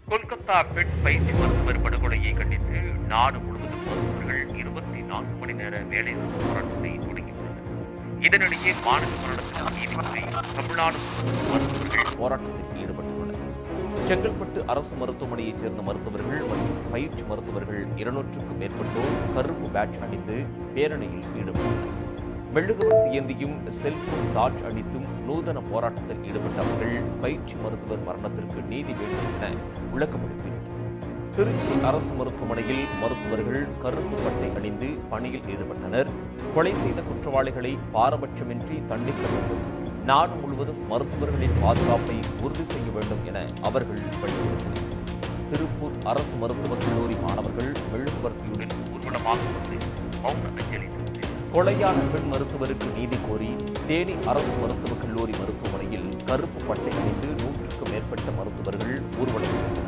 கொல்கத்தா பெண் பயிற்சி மருத்துவர் படுகொலையை கண்டித்து நாடு முழுவதும் மருத்துவர்கள் இருபத்தி நான்கு மணி நேர வேலை நிறுத்த போராட்டத்தை தொடங்கியுள்ளனர் இதனிடையே மாநில மரணத்திற்கு நீதித்துறை தமிழ்நாடு முழுவதும் மருத்துவர்கள் போராட்டத்தில் ஈடுபட்டுள்ளனர் செங்கல்பட்டு அரசு மருத்துவமனையைச் சேர்ந்த மருத்துவர்கள் மற்றும் பயிற்சி மருத்துவர்கள் இருநூற்றுக்கும் மேற்பட்டோர் கருப்பு பேட்ச் அணிந்து பேரணியில் ஈடுபட்டனர் மெழுகுவர்த்தி ஏந்தியும் செல்போன் டார்ச் அடித்தும் நூதன போராட்டத்தில் ஈடுபட்டவர்கள் பயிற்சி மருத்துவர் மரணத்திற்கு நீதி வேண்டும் என விளக்கமளித்தனர் திருச்சி அரசு மருத்துவமனையில் மருத்துவர்கள் கருப்பு பட்டை அணிந்து பணியில் ஈடுபட்டனர் கொலை செய்த குற்றவாளிகளை பாரபட்சமின்றி தண்டிக்க வேண்டும் நாடு முழுவதும் மருத்துவர்களின் பாதுகாப்பை உறுதி செய்ய வேண்டும் என அவர்கள் வலியுறுத்தினர் திருப்பூர் அரசு மருத்துவக் கல்லூரி மாணவர்கள் மெழுகுவர்த்தியுடன் ஊர்வலமாக வந்து மௌன அஞ்சலி செலுத்தினர் கொலையான பெண் மருத்துவருக்கு நீதி கோரி தேனி அரசு மருத்துவக் கல்லூரி மருத்துவமனையில் கருப்பு பட்டை அணிந்து நூற்றுக்கும் மேற்பட்ட மருத்துவர்கள் ஊர்வலம் சென்றனர்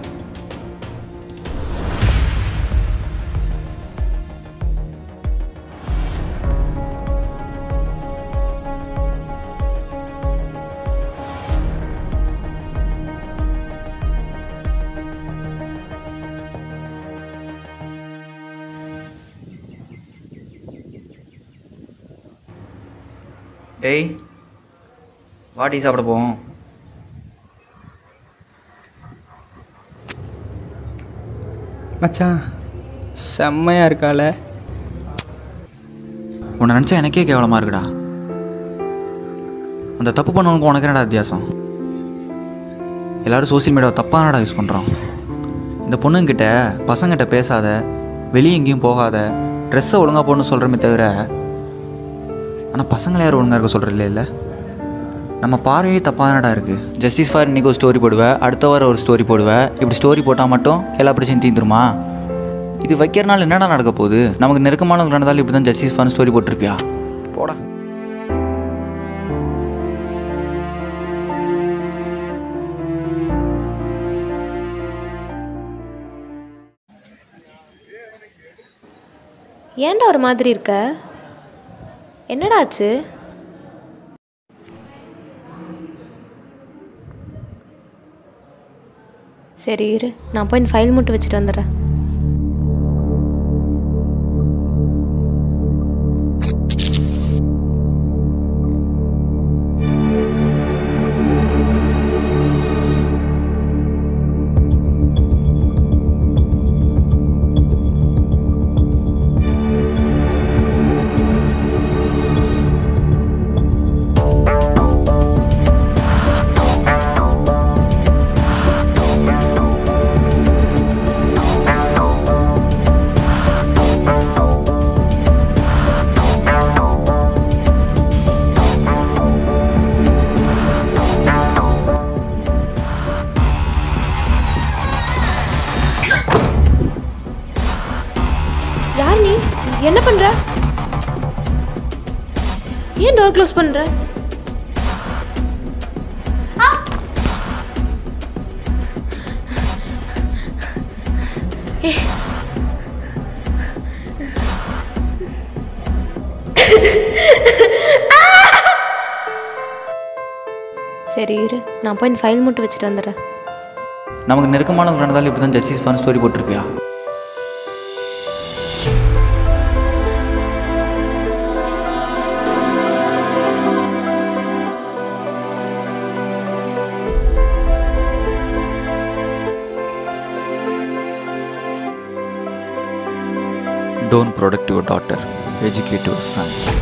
டேய் வாட்டி சாப்பிட போவோம் மச்சான் செம்மையாக இருக்கால உன்னை நினச்சா எனக்கே கேவலமாக இருக்குடா அந்த தப்பு பண்ணவனுக்கு உனக்கு என்னடா வித்தியாசம் எல்லாரும் சோஷியல் மீடியாவை தப்பானடா யூஸ் பண்ணுறோம் இந்த பொண்ணுங்கிட்ட பசங்கிட்ட பேசாத வெளியே எங்கேயும் போகாத ட்ரெஸ்ஸை ஒழுங்காக போடணும் சொல்கிறமே தவிர ஆனால் பசங்களை யாரும் ஒழுங்காக இருக்க சொல்கிறதில்ல இல்லை நம்ம பார்வையே தப்பானடா இருக்குது ஜஸ்டிஸ் ஃபார் இன்னைக்கு ஒரு ஸ்டோரி போடுவேன் அடுத்த வாரம் ஒரு ஸ்டோரி போடுவேன் இப்படி ஸ்டோரி போட்டால் மட்டும் எல்லா பிரச்சனையும் தீந்துருமா இது வைக்கிறனால என்னடா நடக்க போகுது நமக்கு நெருக்கமானவங்க நடந்தாலும் இப்படி தான் ஜஸ்டிஸ் ஃபார்னு ஸ்டோரி போட்டிருப்பியா போடா ஏன்டா ஒரு மாதிரி இருக்க என்னடா ஆச்சு சரி இரு நான் போய் இந்த ஃபைல் மட்டும் வச்சுட்டு வந்துடுறேன் யார் நீ என்ன பண்ற ஏன் டோர் க்ளோஸ் பண்ற ஆ! ஏ. சரி இரு நான் போய் இந்த ஃபைல் மட்டும் வச்சுட்டு வந்துடுறேன் நமக்கு நெருக்கமானவங்க நடந்தாலும் இப்படி தான் ஜஸ்டிஸ் ஃபார்னு ஸ்டோரி போட்டிருப்பியா Don't protect your daughter, educate your son.